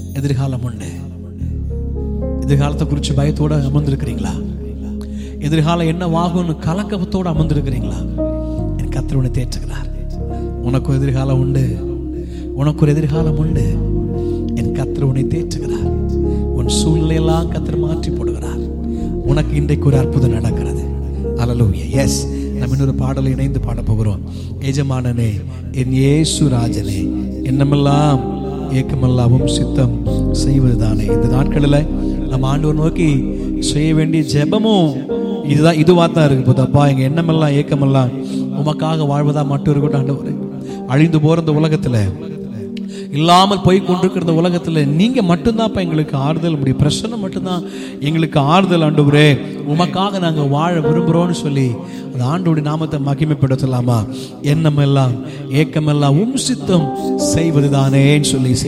எதிர்காலம் உண்டு எதிர்காலத்தை குறித்து பயத்தோட அமர்ந்திருக்கிறீங்களா எதிர்காலம் என்னவாகும்னு கலக்கத்தோட அமர்ந்திருக்கிறீங்களா என் கத்தர் உன்னை தேற்றுகிறார் உனக்கு ஒரு எதிர்காலம் உண்டு உனக்கு ஒரு எதிர்காலம் உண்டு என் கத்தர் உன்னை தேற்றுகிறார் உன் சூழ்நிலையெல்லாம் கத்தர் மாற்றி போடுகிறார் உனக்கு இன்றைக்கு ஒரு அற்புதம் நடக்கிறது அலலூயா எஸ் நம்ம இன்னொரு பாடலை இணைந்து பாட போகிறோம் எஜமானனே என் இயேசு ராஜனே என்னமெல்லாம் ஏக்கமெல்லாவும் சித்தம் செய்வதுதானே இந்த நாட்களில் நம்ம ஆண்டவர் நோக்கி செய்ய வேண்டிய ஜெபமும் இதுதான் இதுவாக தான் இருக்கு போதப்பா எங்கள் எண்ணமெல்லாம் ஏக்கமெல்லாம் உமக்காக வாழ்வதா மட்டும் இருக்கட்டும் ஆண்டவர் அழிந்து போகிற இந்த உலகத்தில் இல்லாமல் போய் கொண்டிருக்கிற இந்த உலகத்தில் நீங்கள் மட்டும்தான் எங்களுக்கு ஆறுதல் முடியும் பிரச்சனை மட்டும்தான் எங்களுக்கு ஆறுதல் ஆண்டவரே உமக்காக நாங்கள் வாழ விரும்புகிறோம்னு சொல்லி அந்த ஆண்டோடைய நாமத்தை மகிமைப்படுத்தலாமா எண்ணமெல்லாம் ஏக்கமெல்லாம் உம் சித்தம் செய்வதுதானேன்னு சொல்லி